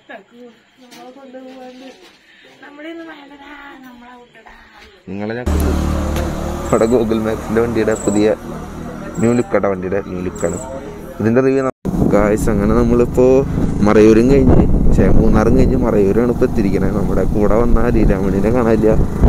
നമ്മളെ കൊണ്ടുപോകാണ്ട് നമ്മളെയൊന്നും വേണ്ടടാ നമ്മളെ വിട്ടടാ നിങ്ങളെ ഞാൻ ഇവിടെ ഗൂഗിൾ മാപ്സിന്റെ വണ്ടിയുടെ പുതിയ ന്യൂ ലുക്കാണ് വണ്ടിയുടെ ന്യൂ ലുക്കാണ് ഇതിന്റെ റിവ്യൂ ഗായ്സ് അങ്ങനെ നമ്മളിപ്പോ മറയൂരും കഴിഞ്ഞ് ചേ മൂന്നാറും കഴിഞ്ഞ് മറയൂരാണ് ഇപ്പൊ എത്തിയിരിക്കണേ നമ്മുടെ കൂടെ വന്ന ലീലാമണിനെ കാണാനില്ല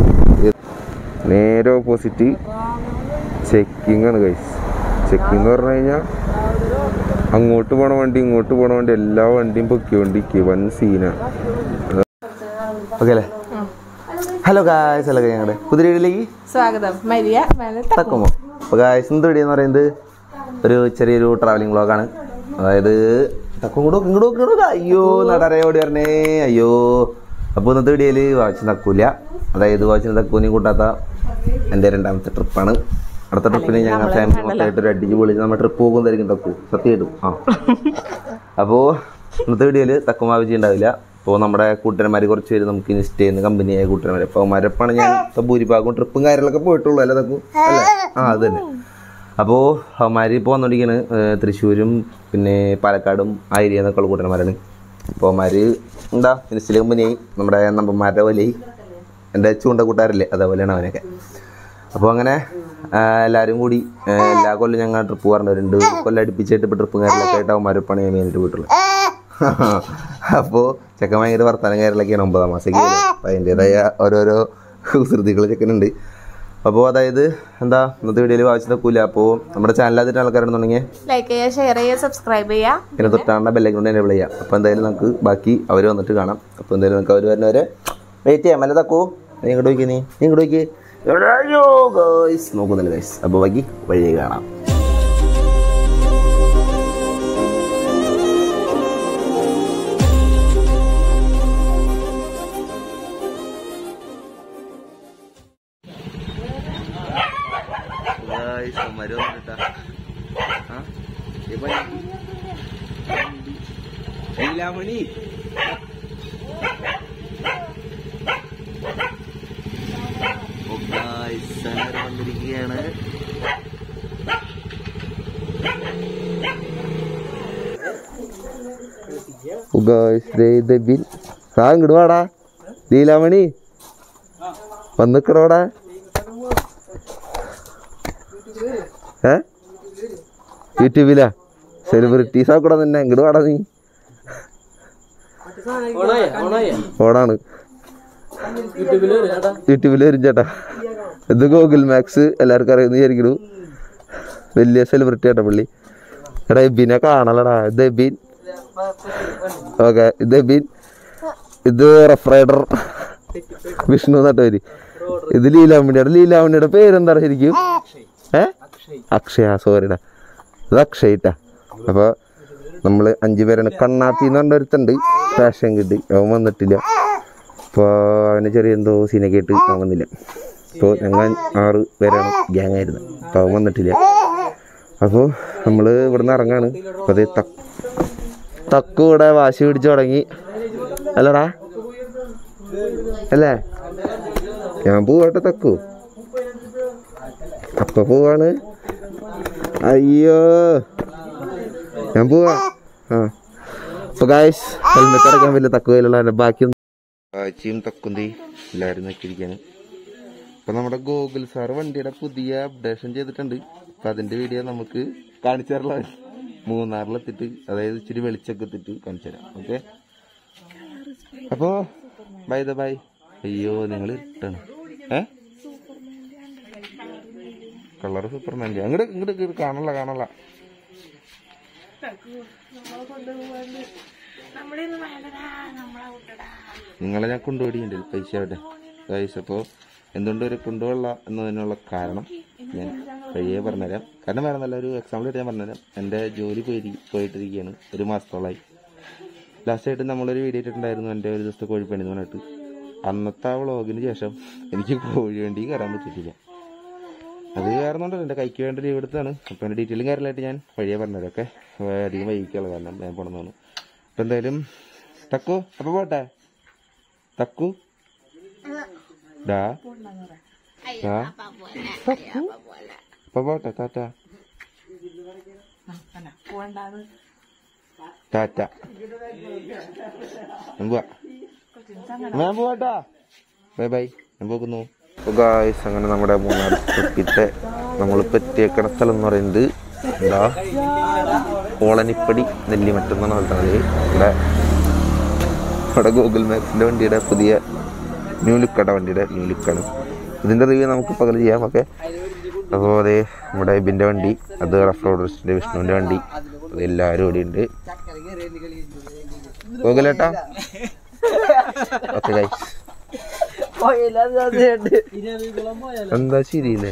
നേരെ ഓപ്പോസിറ്റ് ചെക്കിംഗ് ആണ് ഗൈസ് ചെക്കിംഗ് എന്ന് പറഞ്ഞു കഴിഞ്ഞാൽ അങ്ങോട്ട് പോണ വണ്ടി ഇങ്ങോട്ട് പോണ വണ്ടി എല്ലാ വണ്ടിയും പൊക്കിക്കൊണ്ടിരിക്കുക വൻ സീനാണ് ഓക്കെ അല്ലേ ഹലോ ഗായ്സ് ഹലോ ഞങ്ങളുടെ പുതിയ വീട്ടിലേക്ക് സ്വാഗതം മരിയ തക്കുമോ അപ്പോൾ ഗായ്സ് എന്ത് വീഡിയോ എന്ന് പറയുന്നത് ഒരു ചെറിയൊരു ട്രാവലിംഗ് വ്ളോഗാണ് അതായത് തക്കും കൂടെ ഇങ്ങോട്ട് ഇങ്ങോട്ട് അയ്യോ നടറേ ഓടി വരണേ അയ്യോ അപ്പോൾ ഇന്നത്തെ വീഡിയോയിൽ വാച്ച് തക്കൂല അതായത് വാച്ചിന് തക്കൂനെയും കൂട്ടാത്ത എൻ്റെ രണ്ടാമത്തെ ട്രിപ്പാണ് അടുത്ത ട്രിപ്പിന് ഞങ്ങൾ ഫാമിലി മൊത്തമായിട്ട് ഒരു അടിച്ച് പൊളിച്ച് നമ്മൾ ട്രിപ്പ് പോകുന്നതായിരിക്കും തക്കു സത്യമായിട്ടും ആ അപ്പോൾ ഇന്നത്തെ വീഡിയോയിൽ തക്കുമാവിജി ഉണ്ടാവില്ല അപ്പോൾ നമ്മുടെ കൂട്ടുകാരന്മാർ കുറച്ച് പേര് നമുക്ക് ഇനി സ്റ്റേ ചെയ്യുന്ന കമ്പനിയായ കൂട്ടുകാരന്മാർ അപ്പോൾ അവന്മാരപ്പാണ് ഞാൻ ഇപ്പം ഭൂരിഭാഗവും ട്രിപ്പും കാര്യങ്ങളൊക്കെ പോയിട്ടുള്ളൂ അല്ലേ തക്കു അല്ലേ ആ അത് തന്നെ അപ്പോൾ അവന്മാർ ഇപ്പോൾ വന്നുകൊണ്ടിരിക്കുന്നത് തൃശ്ശൂരും പിന്നെ പാലക്കാടും ആ ഏരിയ എന്നൊക്കെ കൂട്ടുകാരന്മാരാണ് അപ്പോൾ അവന്മാർ എന്താ ഇൻസ്റ്റയിൽ കമ്പനിയായി നമ്മുടെ നമ്പന്മാരുടെ പോലെയായി എൻ്റെ ചൂണ്ട കൂട്ടുകാരല്ലേ അതേപോലെയാണ് അവനൊക്കെ അപ്പോൾ അങ്ങനെ ആ, എല്ലാവരും കൂടി ആ, എല്ലാ കൊല്ലം ഞങ്ങൾ ട്രിപ്പ് പോകാറുണ്ട് കൊല്ലം അടുപ്പിച്ചായിട്ട് ഇപ്പോൾ ട്രിപ്പും കാര്യങ്ങളൊക്കെ ആയിട്ട് അവന്മാരൊപ്പാണ് ഞാൻ മെയിനായിട്ട് പോയിട്ടുള്ളത് അപ്പോൾ ചെക്കൻ ഭയങ്കര വർത്തമാനം കാര്യങ്ങളൊക്കെയാണ് ഒമ്പതാം മാസമൊക്കെ അപ്പോൾ അതിൻ്റെതായ ഓരോരോ കുസൃതികൾ ചെക്കനുണ്ട് അപ്പോൾ അതായത് എന്താ ഇന്നത്തെ വീഡിയോയിൽ വായിച്ചു നിൽക്കില്ല അപ്പോൾ നമ്മുടെ ചാനൽ ആദ്യമായിട്ട് ആൾക്കാരുണ്ടെന്നുണ്ടെങ്കിൽ ലൈക്ക് ചെയ്യുക ഷെയർ ചെയ്യുക സബ്സ്ക്രൈബ് ചെയ്യുക പിന്നെ തൊട്ടാണ്ട ബെല്ലൈക്കൊണ്ട് എനേബിൾ ചെയ്യാം അപ്പോൾ എന്തായാലും നമുക്ക് ബാക്കി അവർ വന്നിട്ട് കാണാം അപ്പോൾ എന്തായാലും നമുക്ക് അവർ വരുന്നവരെ വെയിറ്റ് ചെയ്യാം അല്ല തക്കോ നീ ഇങ്ങോട്ട് നോക്കി നീ നീ ഇങ്ങോട്ട് നോക്കി അയ്യോ ഗൈസ് നോക്കുന്നില്ല ഗൈസ് അപ്പോൾ ബാക്കി വഴി കാണാം ലീലാമണി വന്നിരിക്കുകയാണ് ആ ഇങ്ങോട്ട് വാടാ ലീലാമണി വന്നിക്കടോടാ ഏ യൂട്യൂബിലാ സെലിബ്രിറ്റീസ് ആക്കൂടാ തന്നെ ഇങ്ങോട്ട് വാടാ നീ ഓണാണ് യൂട്യൂബിൽ വരും ചേട്ടാ ഇത് ഗൂഗിൾ മാക്സ് എല്ലാവർക്കും അറിയുന്ന വിചാരിക്കണു വലിയ സെലിബ്രിറ്റി ആട്ടാ പുള്ളി എടാ എബിനെ കാണലടാ ഇത് എബിൻ ഓക്കെ ഇത് എബിൻ ഇത് റഫ് റൈഡർ വിഷ്ണു എന്നിട്ട് വരി ഇത് ലീലാമണിയുടെ ലീലാമണിയുടെ പേരെന്താ ശരിക്കും ഏ അക്ഷയ സോറിടാ ഇത് അക്ഷയിട്ടാ അപ്പോൾ നമ്മൾ അഞ്ചു പേരാണ് കണ്ണാപ്പി എന്ന് പറഞ്ഞ ഒരുത്തുണ്ട് ഫാഷൻ കിട്ടി അവൻ വന്നിട്ടില്ല അപ്പോൾ അവന് ചെറിയ എന്തോ സീനൊക്കെ ആയിട്ട് അവൻ വന്നില്ല അപ്പോൾ ഞങ്ങൾ ആറ് പേരാണ് ഗ്യാങ് ആയിരുന്നത് അപ്പോൾ അവൻ വന്നിട്ടില്ല അപ്പോൾ നമ്മൾ ഇവിടുന്ന് ഇറങ്ങാണ് അപ്പോൾ അതേ തക്ക് തക്കു ഇവിടെ വാശി പിടിച്ച് തുടങ്ങി അല്ലടാ അല്ലേ ഞാൻ പോവാട്ടെ തക്കു അപ്പൊ പോവാണ് അയ്യോ ഞാൻ പോവാ ആ അപ്പൊ ഗായ്സ് ഹെൽമെറ്റ് അടക്കാൻ വലിയ തക്കുവയിലുള്ള ബാക്കി കാഴ്ചയും തക്കുന്തി എല്ലാവരും നോക്കിയിരിക്കാണ് അപ്പൊ നമ്മുടെ ഗൂഗിൾ സാർ വണ്ടിയുടെ പുതിയ അപ്ഡേഷൻ ചെയ്തിട്ടുണ്ട് അപ്പൊ അതിന്റെ വീഡിയോ നമുക്ക് കാണിച്ചു തരല മൂന്നാറിലെത്തിട്ട് അതായത് ഇച്ചിരി വെളിച്ചൊക്കെ എത്തിട്ട് കാണിച്ചു തരാം ഓക്കെ അപ്പോ ബൈ ദ ബൈ അയ്യോ നിങ്ങൾ ഇട്ടാണ് ഏ കളർ സൂപ്പർമാൻ്റെ അങ്ങോട്ട് ഇങ്ങോട്ട് കാണല്ല കാണല്ല നമ്മളെ കൊണ്ടുപോകാണ്ട് നമ്മളെയൊന്നും വേണ്ടടാ നമ്മളെ വിട്ടടാ നിങ്ങളെ ഞാൻ കൊണ്ടുപോയിട്ടുണ്ട് പൈസ ആവട്ടെ ഗൈസ് അപ്പോൾ എന്തുകൊണ്ട് ഒരു കൊണ്ടുപോകല എന്നതിനുള്ള കാരണം ഞാൻ വഴിയേ പറഞ്ഞുതരാം കാരണം വേറെ നല്ല ഒരു എക്സാമ്പിൾ ആയിട്ട് ഞാൻ പറഞ്ഞുതരാം എൻ്റെ ജോലി പോയി പോയിട്ടിരിക്കുകയാണ് ഒരു മാസത്തോളമായി ലാസ്റ്റ് ആയിട്ട് നമ്മളൊരു വീഡിയോ ഇട്ടിട്ടുണ്ടായിരുന്നു എൻ്റെ ഒരു ദിവസത്തെ കോഴിപ്പണി എന്ന് പറഞ്ഞിട്ട് അന്നത്തെ ആ വ്ളോഗിന് ശേഷം എനിക്ക് കോഴി വണ്ടി കയറാൻ പറ്റിയിട്ടില്ല അത് കാരണം കൊണ്ടല്ല എൻ്റെ കൈക്ക് വേണ്ട ലീവ് എടുത്താണ് അപ്പോൾ എൻ്റെ ഡീറ്റെയിലും കാര്യമായിട്ട് ഞാൻ വഴിയേ പറഞ്ഞുതരാം ഓക്കെ അധികം വൈകിക്കുള്ള കാരണം ഞാൻ പോണെന്നാണ് അപ്പോൾ എന്തായാലും തക്കു അപ്പോൾ പോട്ടെ തക്കു ഡാ ഡാ തക്കു അപ്പോൾ പോട്ടെ ടാറ്റ പോണ്ടാന്ന് ടാറ്റ ഞാൻ പോവാ ഞാൻ പോവാട്ടാ ബൈ ബൈ ഞാൻ പോകുന്നു ഗായ്സ് അങ്ങനെ നമ്മുടെ മൂന്നാർ ട്രിപ്പിത്തെ നമ്മളിപ്പോൾ എത്തിയേക്കണ സ്ഥലം എന്ന് പറയുന്നത് എന്താ കോളനിപ്പടി നെല്ലിമറ്റം എന്നാണ് പറഞ്ഞത് ഇവിടെ ഇവിടെ ഗൂഗിൾ മാപ്സിൻ്റെ വണ്ടിയുടെ പുതിയ ന്യൂ ലുക്കാണ് വണ്ടിയുടെ ന്യൂ ലുക്കാണ് ഇതിൻ്റെ റിവ്യൂ നമുക്ക് പകൽ ചെയ്യാം ഓക്കെ അപ്പോൾ അതെ നമ്മുടെ ഇബിൻ്റെ വണ്ടി അത് റഫ് റോഡേഴ്സിൻ്റെ വിഷ്ണുവിൻ്റെ വണ്ടി അത് എല്ലാവരും ഇവിടെ ഉണ്ട് ഗൂഗിളേട്ടാ ഓക്കെ ഗൈസ് എന്താ ശരിയില്ലേ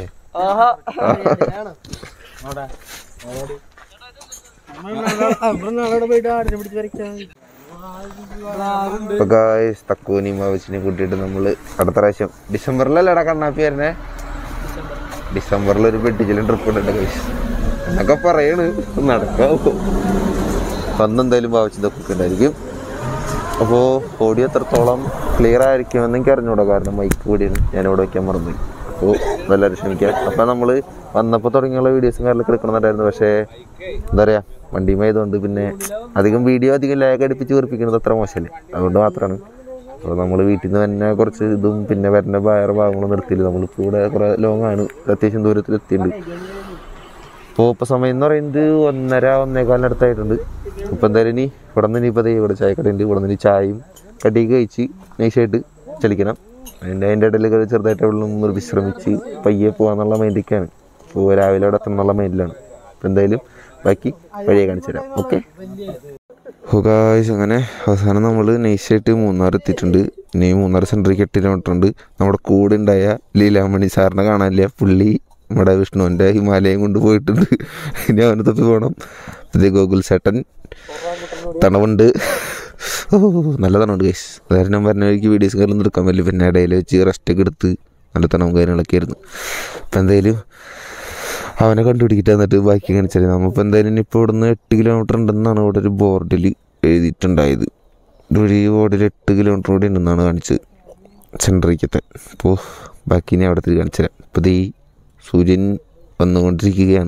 ഇപ്പൊ ഗായ്സ് തക്കൂനിയും ബാബച്ചിനെയും കൂട്ടിയിട്ട് നമ്മള് അടുത്ത പ്രാവശ്യം ഡിസംബറിലല്ലേടാ കണ്ണാപ്പി വരുന്നേ ഡിസംബറിൽ ഒരു പെട്ടിച്ചിലും ട്രിപ്പ് ഉണ്ട് ഗൈസ് എന്നൊക്കെ പറയണ് നടക്കാവോ അന്നെന്തായാലും ഭാവിച്ച് ഇതൊക്കെ ഉണ്ടായിരിക്കും അപ്പോൾ ഓഡിയോ എത്രത്തോളം ക്ലിയർ ആയിരിക്കുമെന്ന് എനിക്ക് അറിഞ്ഞൂടാ കാരണം മൈക്ക് കൂടിയാണ് ഞാനിവിടെ വയ്ക്കാൻ മറന്നുപോയി അപ്പോൾ എല്ലാവരും ക്ഷമിക്കാം അപ്പോൾ നമ്മൾ വന്നപ്പോൾ തുടങ്ങിയുള്ള വീഡിയോസും കാര്യങ്ങളൊക്കെ എടുക്കണമെന്നുണ്ടായിരുന്നു പക്ഷേ എന്താ പറയുക വണ്ടിയുമായതുകൊണ്ട് പിന്നെ അധികം വീഡിയോ അധികം ലാഗ് അടുപ്പിച്ച് വീർപ്പിക്കുന്നത് അത്ര മോശമല്ലേ അതുകൊണ്ട് മാത്രമാണ് അപ്പോൾ നമ്മൾ വീട്ടിൽ നിന്ന് തന്നെ കുറച്ച് ഇതും പിന്നെ വരുന്ന വേറെ ഭാഗങ്ങളും നിർത്തിയില്ല നമ്മളിപ്പോൾ ഇവിടെ കുറേ ലോങ് ആണ് അത്യാവശ്യം ദൂരത്തിൽ എത്തിയിട്ടുണ്ട് ഇപ്പോൾ ഇപ്പോൾ സമയം എന്ന് പറയുന്നത് ഒന്നര ഒന്നേകാലിന് അടുത്തായിട്ടുണ്ട് ഇപ്പോൾ എന്തായാലും ഇനി ഇവിടെ നിന്ന് ഇനിയിപ്പോൾ ദേ ഇവിടെ ചായക്കടയുണ്ട് ഇവിടെ നിന്ന് ഇനി ചായയും കടിയൊക്കെ കഴിച്ച് നൈസായിട്ട് ചലിക്കണം അതിൻ്റെ അതിൻ്റെ ഇടയിൽ ചെറുതായിട്ട് അവിടെ നിന്ന് വിശ്രമിച്ച് പയ്യെ പോകാന്നുള്ള മൈൻഡൊക്കെയാണ് ഇപ്പോൾ രാവിലെ അവിടെ എത്തണം എന്നുള്ള മൈൻഡിലാണ് അപ്പോൾ എന്തായാലും ബാക്കി വഴിയെ കാണിച്ചു തരാം ഓക്കെ ഹുഗായ്സ് അങ്ങനെ അവസാനം നമ്മൾ നൈസായിട്ട് മൂന്നാർ എത്തിയിട്ടുണ്ട് ഇനി മൂന്നാർ സെൻറ്ററിക്ക് എട്ട് കിലോമീറ്റർ ഉണ്ട് നമ്മുടെ കൂടെ ഉണ്ടായ ലീലാമണി സാറിനെ കാണാനില്ല പുള്ളി നമ്മുടെ വിഷ്ണുവിൻ്റെ ഹിമാലയം കൊണ്ട് പോയിട്ടുണ്ട് ഇനി അവന് തപ്പി പോകണം ഇത് ഗോകുൽ ചേട്ടൻ തണവുണ്ട് ഓ നല്ല തണവുണ്ട് ഗൈസ് അതായത് ഞാൻ പറഞ്ഞ വഴിക്ക് വീഡിയോസ് കാര്യമൊന്നും എടുക്കാൻ പറ്റില്ല പിന്നെ ഇടയിൽ വെച്ച് റെസ്റ്റ് ഒക്കെ എടുത്ത് നല്ല തണവും കാര്യങ്ങളൊക്കെ ആയിരുന്നു അപ്പം എന്തായാലും അവനെ കണ്ടുപിടിക്കിട്ട് എന്നിട്ട് ബാക്കി കാണിച്ചാൽ നമ്മളിപ്പോൾ എന്തായാലും ഇനിയിപ്പോൾ ഇവിടുന്ന് എട്ട് കിലോമീറ്റർ ഉണ്ടെന്നാണ് ഇവിടെ ഒരു ബോർഡിൽ എഴുതിയിട്ടുണ്ടായത് ഒരു ബോർഡിൽ എട്ട് കിലോമീറ്റർ കൂടി ഉണ്ടെന്നാണ് കാണിച്ചത് സെൻട്രേക്കത്തെ അപ്പോൾ ബാക്കി ഇനി അവിടെ തിരി കാണിച്ചു തരാം ഇപ്പോൾ ഈ സൂര്യൻ വന്നുകൊണ്ടിരിക്കുകയാണ്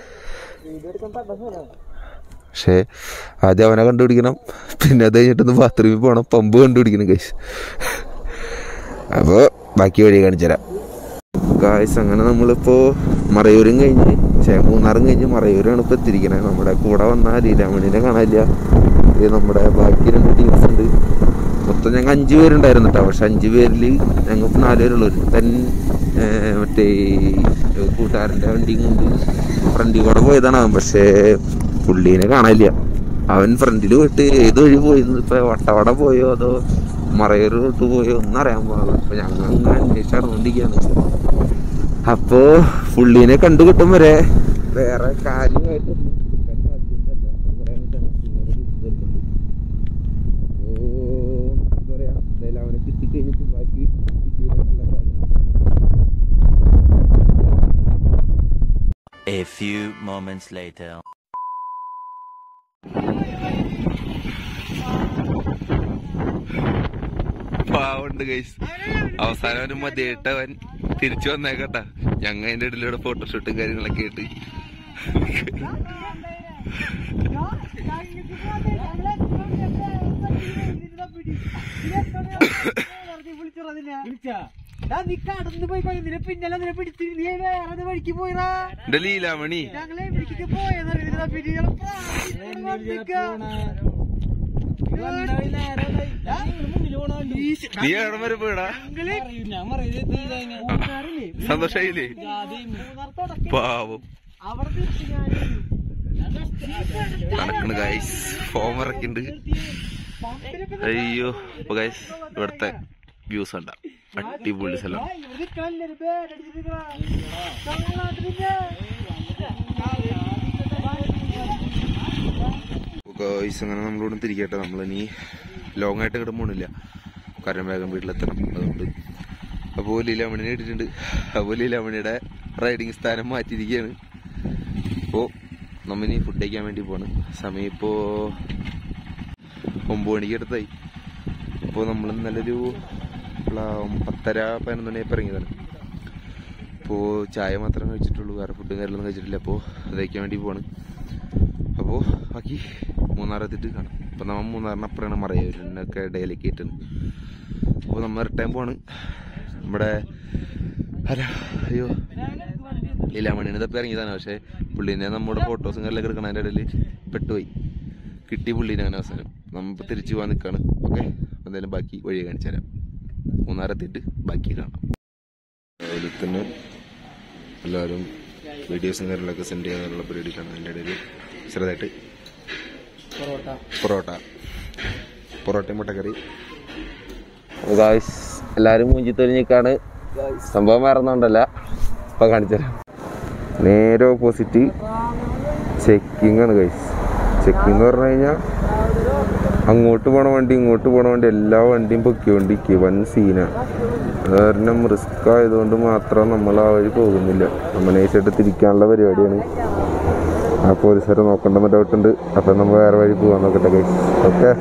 പക്ഷേ ആദ്യം അവനെ കണ്ടുപിടിക്കണം പിന്നെ അത് കഴിഞ്ഞിട്ടൊന്ന് ബാത്റൂമിൽ പോകണം പമ്പ് കണ്ടുപിടിക്കണം കൈസ് അപ്പോൾ ബാക്കി വഴി കാണിച്ചു തരാം ഗായ്സ് അങ്ങനെ നമ്മളിപ്പോൾ മറയൂരും കഴിഞ്ഞ് ചേ മൂന്നാറും കഴിഞ്ഞ് മറയൂരാണ് ഇപ്പോൾ എത്തിയിരിക്കണത് നമ്മുടെ കൂടെ വന്ന ലീലാമണിനെ കാണാനില്ല ഇത് നമ്മുടെ ബാക്കി രണ്ട് ടീംസ് ഉണ്ട് മൊത്തം ഞങ്ങൾ അഞ്ച് പേരുണ്ടായിരുന്നു കേട്ടോ പക്ഷെ അഞ്ച് പേരിൽ ഞങ്ങൾ നാല് പേരുള്ളൂ തൻ മറ്റേ ഈ കൂട്ടുകാരൻ്റെ വണ്ടിയും കൊണ്ട് ഫ്രണ്ടിൽ കൂടെ പോയതാണ് അവൻ പക്ഷേ പുള്ളീനെ കാണാനില്ല അവൻ ഫ്രണ്ടിൽ പോയിട്ട് ഏത് വഴി പോയി ഇപ്പൊ വട്ടവട പോയോ അതോ മറയൂർ തൊട്ട് പോയോ ഒന്നും അറിയാൻ പാടില്ല അപ്പൊ ഞങ്ങൾ അങ്ങനെ അന്വേഷിച്ച് നടന്നുകൊണ്ടിരിക്കുകയാണ് അപ്പോ പുള്ളീനെ കണ്ടു കിട്ടും വരെ വേറെ കാര്യമായിട്ട് അവനെ കിട്ടിക്കഴിഞ്ഞിട്ട് ബാക്കി കിട്ടിയിട്ടുള്ള കാര്യങ്ങൾ A few moments later. പാവുണ്ട് ഗൈസ് അവസാനം അവന് മതിയായിട്ടവൻ തിരിച്ചു വന്നേക്കട്ടാ ഞങ്ങ അതിന്റെ ഇടയിലൂടെ ഫോട്ടോഷൂട്ടും കാര്യങ്ങളൊക്കെ ആയിട്ട് കടന്നു പോയി നിന്നെ പിന്നല്ല നിന്നെ പിടിച്ച് നീ വേറെ വഴിക്ക് പോയതാ എന്റെ ലീലാമണി ഞങ്ങളെ പിടിച്ചിട്ട് പോയെന്നറിയില്ല പിന്നെ നീ എവിടെ വരെ പോയടാ സന്തോഷായില്ലേ പാവം അവിടെ തിരിച്ച് ഞാൻ നടക്കണ് ഗൈസ് ഫോം ഇറക്കിണ്ട് അയ്യോ ഇപ്പൊ ഗൈസ് ഇവിടുത്തെ വ്യൂസ് ഉണ്ടാ അടിപൊളി സ്ഥലം ഗൈസ് അങ്ങനെ നമ്മളോട് തിരിക്കട്ടെ നമ്മളിനി ലോങ് ആയിട്ട് ഇങ്ങോട്ട് പോണില്ല കാരണം വേഗം വീട്ടിലെത്തണം അതുകൊണ്ട് അപ്പോൾ ലീലാമണിനെ ഇട്ടിട്ടുണ്ട് അപ്പോൾ ലീലാമണിയുടെ റൈഡിങ് സ്ഥാനം മാറ്റിയിരിക്കുകയാണ് അപ്പോൾ നമ്മിനി ഫുഡ് കഴിക്കാൻ വേണ്ടി പോണ് സമയം ഇപ്പോൾ ഒമ്പത് മണിക്ക് അടുത്തായി അപ്പോൾ നമ്മൾ ഇന്നലെ ഒരു പത്തര പതിനൊന്ന് മണിയപ്പോൾ ഇറങ്ങിയതാണ് അപ്പോൾ ചായ മാത്രം കഴിച്ചിട്ടുള്ളൂ വേറെ ഫുഡും കാര്യങ്ങളൊന്നും കഴിച്ചിട്ടില്ല അപ്പോൾ അത് കഴിക്കാൻ വേണ്ടി പോവാണ് അപ്പോൾ ബാക്കി മൂന്നാർ എത്തിയിട്ട് കാണാം അപ്പോൾ നമ്മൾ മൂന്നാറിന് അപ്പുറമാണ് മറയൂരിനൊക്കെ ഇടയിലേക്ക് എത്തുന്നത് അപ്പോൾ നമ്മൾ റിട്ടേൺ പോണ് നമ്മുടെ അല്ല അയ്യോ ലീലാമണിന് തപ്പി ഇറങ്ങിയതാണ് പക്ഷേ പുള്ളീനെ നമ്മുടെ ഫോട്ടോസും കാര്യങ്ങളൊക്കെ എടുക്കണതിൻ്റെ ഇടയിൽ പെട്ടുപോയി കിട്ടി പുള്ളീനെ അങ്ങനെ അവസരം നമ്മളിപ്പോൾ തിരിച്ചു പോകാൻ നിൽക്കുകയാണ് ഓക്കെ എന്തായാലും ബാക്കി വഴി കാണിച്ചു തരാം മൂന്നാറെത്തിയിട്ട് ബാക്കി കാണാം അതിൽ തന്നെ എല്ലാവരും വീഡിയോസും കാര്യങ്ങളൊക്കെ സെൻഡ് ചെയ്യാനുള്ള പരിപാടിയിലാണ് അതിൻ്റെ ഇടയിൽ ചെറുതായിട്ട് പൊറോട്ട പൊറോട്ട പൊറോട്ടയും മുട്ടക്കറി ഗായ്സ് എല്ലാവരും മൂഞ്ചി തൊരിഞ്ഞിക്കാണ് സംഭവം വേറെ ഒന്നുണ്ടല്ല ഇപ്പൊ കാണിച്ചുതരാം നേരെ ഓപ്പോസിറ്റ് ചെക്കിംഗ് ആണ് ഗൈസ് ചെക്കിംഗ് എന്ന് പറഞ്ഞു കഴിഞ്ഞാൽ അങ്ങോട്ട് പോണ വണ്ടി ഇങ്ങോട്ട് പോണ വണ്ടി എല്ലാ വണ്ടിയും പൊക്കിക്കൊണ്ടിരിക്കുക വൻ സീനാണ് അത് കാരണം റിസ്ക് ആയതുകൊണ്ട് മാത്രം നമ്മൾ ആ വഴി പോകുന്നില്ല നമ്മൾ നൈസായിട്ട് തിരിക്കാനുള്ള പരിപാടിയാണ് ആ പോലീസുകാരെ നോക്കണ്ടെന്ന് ഡൗട്ട് ഉണ്ട് അപ്പം നമ്മൾ വേറെ വഴി പോകാൻ നോക്കട്ടെ ഗൈസ് ഓക്കെ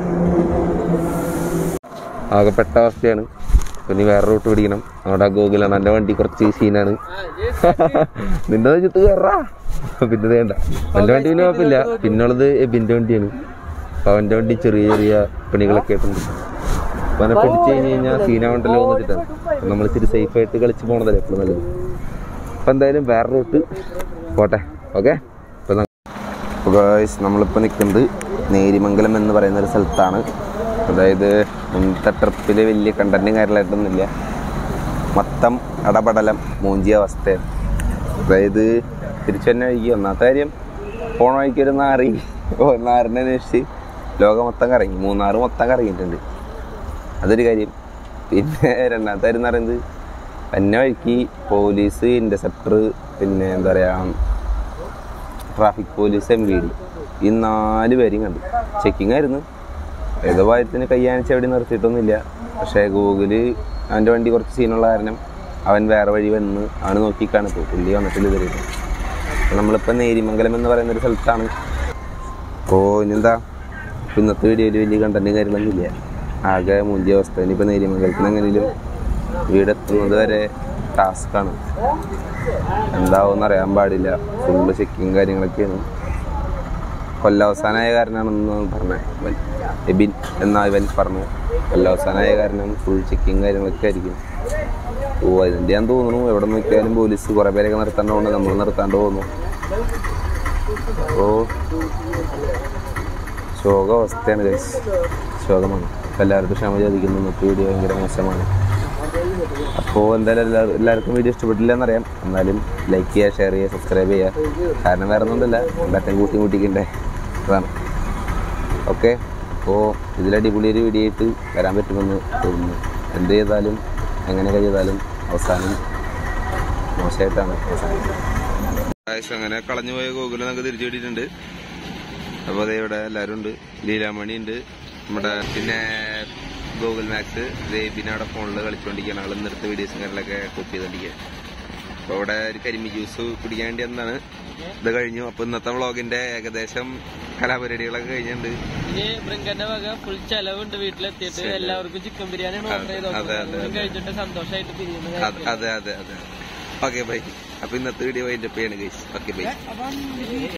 ആകെ പെട്ട അവസ്ഥയാണ് പിന്നെ വേറെ റൂട്ട് പിടിക്കണം അവിടെ ഗൂഗിളാണ് എൻ്റെ വണ്ടി കുറച്ച് സീനാണ് നിന്റെ വെച്ചിട്ട് കയറാ പിന്നെ ഇത് വേണ്ട എൻ്റെ വണ്ടി പിന്നെ കുഴപ്പമില്ല പിന്നുള്ളത് എബിൻ്റെ വണ്ടിയാണ് അപ്പോൾ അവൻ്റെ വണ്ടി ചെറിയ ചെറിയ പണികളൊക്കെ ആയിട്ടുണ്ട് അപ്പോൾ അവനെ പിടിച്ചു കഴിഞ്ഞ് കഴിഞ്ഞാൽ സീനാവണ്ടല്ലോ എന്ന് വെച്ചിട്ടാണ് അപ്പോൾ നമ്മൾ ഇച്ചിരി സേഫായിട്ട് കളിച്ച് പോകണതല്ലേ എപ്പോഴും നല്ലത് അപ്പോൾ എന്തായാലും വേറെ റൂട്ട് പോട്ടെ ഓക്കെ അപ്പോൾ അപ്പോൾ ഗായ്സ് നമ്മളിപ്പോൾ നിൽക്കുന്നത് നേരിമംഗലം എന്ന് പറയുന്ന ഒരു സ്ഥലത്താണ് അതായത് മുന്നത്തെ ട്രിപ്പിൽ വലിയ കണ്ടന്റും കാര്യമായിട്ടൊന്നുമില്ല മൊത്തം അടപടലം മൂഞ്ചിയ അവസ്ഥയാണ് അതായത് തിരിച്ചു തന്നെ വഴിക്ക് ഒന്നാമത്തെ കാര്യം പോണ വഴിക്ക് ഒരു നാറി ഓ നാറിനെ അന്വേഷിച്ച് ലോകം മൊത്തം കറങ്ങി മൂന്നാറ് മൊത്തം കറങ്ങിയിട്ടുണ്ട് അതൊരു കാര്യം പിന്നെ രണ്ടാമത്തെ കാര്യം എന്ന് പറയുന്നത് തന്നെ വഴിക്ക് പോലീസ് ഇൻ്റർസെപ്റ്റർ പിന്നെ എന്താ പറയുക traffic police M V D ഈ നാല് പേരെയും കണ്ടു ചെക്കിംഗ് ആയിരുന്നു ഏതോ ഭാഗത്തിന് കയ്യാണിച്ച് എവിടെ നിർത്തിയിട്ടൊന്നുമില്ല പക്ഷേ ഗൂഗിള് അവൻ്റെ വണ്ടി കുറച്ച് സീനുള്ള കാരണം അവൻ വേറെ വഴി വന്ന് അവന് നോക്കിക്കാണ് ഇപ്പോൾ പുള്ളി വന്നിട്ടില്ല ഇതുവരെ നമ്മളിപ്പോൾ നേരിമംഗലം എന്ന് പറയുന്ന ഒരു സ്ഥലത്താണ് അപ്പോൾ ഇനിയെന്താ ഇപ്പം ഇന്നത്തെ വീഡിയോയിൽ വലിയ കണ്ടന്റും കാര്യങ്ങളൊന്നും ഇല്ല ആകെ മുന്തിയ അവസ്ഥ ഇനിയിപ്പോൾ നേരിമംഗലത്തിന് എങ്ങനെയും വീടെത്തുന്നത് വരെ ടാസ്ക്കാണ് എന്താവും അറിയാൻ പാടില്ല ഫുള്ള് ചെക്കിങ് കാര്യങ്ങളൊക്കെയാണ് കൊല്ലാവസാനായ കാരനാണെന്ന് പറഞ്ഞത് ഇവൻ എബിൻ എന്ന ഇവൻ പറഞ്ഞു കൊല്ലാവസാനായ കാരണം ഫുൾ ചെക്കിങ് കാര്യങ്ങളൊക്കെ ആയിരിക്കും ഓ അതിൻ്റെ ഞാൻ തോന്നുന്നു എവിടെ നോക്കിയാലും പോലീസ് കുറേ പേരൊക്കെ നിർത്താണ്ട് നമ്മൾ നിർത്താണ്ട് പോകുന്നു അപ്പോൾ ശോക അവസ്ഥയാണ് ഗൈസ് ശോകമാണ് അപ്പോൾ എല്ലാവർക്കും ക്ഷമ ചോദിക്കുന്നു ഇന്നത്തെ വീഡിയോ ഭയങ്കര മോശമാണ് അപ്പോൾ എന്തായാലും എല്ലാവരും എല്ലാവർക്കും വീഡിയോ ഇഷ്ടപ്പെട്ടില്ല എന്നറിയാം എന്നാലും ലൈക്ക് ചെയ്യുക ഷെയർ ചെയ്യുക സബ്സ്ക്രൈബ് ചെയ്യുക കാരണം വേറെ ഒന്നുമില്ല എല്ലാറ്റും കൂട്ടി കൂട്ടിക്കണ്ടേ അതാണ് ഓക്കെ അപ്പോൾ ഇതിലടിപൊളി ഒരു വീഡിയോ ആയിട്ട് വരാൻ പറ്റുമെന്ന് തോന്നുന്നു എന്ത് ചെയ്താലും എങ്ങനെയൊക്കെ ചെയ്താലും അവസാനം മോശമായിട്ടാണ് അവസാനം അങ്ങനെ കളഞ്ഞു പോയ ഗൂഗിൾ നമുക്ക് തിരിച്ചു കിട്ടിയിട്ടുണ്ട് അപ്പോൾ അതേ ഇവിടെ എല്ലാവരും ഉണ്ട് ലീലാമണി ഉണ്ട് നമ്മുടെ പിന്നെ ഗൂഗിൾ മാക്സ് പിന്നെ അവിടെ ഫോണിൽ കളിച്ചുകൊണ്ടിരിക്കുകയാണ് ആൾ ഇന്നത്തെ വീഡിയോസും കാര്യങ്ങളൊക്കെ കോപ്പി ചെയ്തോണ്ടിരിക്കുക അപ്പോൾ ഇവിടെ ഒരു കരിമി ജ്യൂസ് കുടിക്കാൻ വേണ്ടി എന്താണ് ഇത് കഴിഞ്ഞു അപ്പോൾ ഇന്നത്തെ വ്ളോഗിന്റെ ഏകദേശം കലാപരിപാടികളൊക്കെ കഴിഞ്ഞിട്ടുണ്ട് ഇനി ബ്രിങ്കന്റെ വക ഫുൾ ചെലവുണ്ട് വീട്ടിലെത്തിയിട്ട് എല്ലാവർക്കും ചിക്കൻ ബിരിയാണി ഓർഡർ ചെയ്ത് അതെ, അതെ, അതെ. കഴിച്ചിട്ട് സന്തോഷമായിട്ട് പിരിയുന്നത് അതെ അതെ അതെ അതെ ഓക്കെ ബൈ അപ്പോൾ ഇന്നത്തെ വീഡിയോ വൈൻഡപ്പ് ചെയ്യാണ് ഗൈസ് ഓക്കെ ബൈ അപ്പം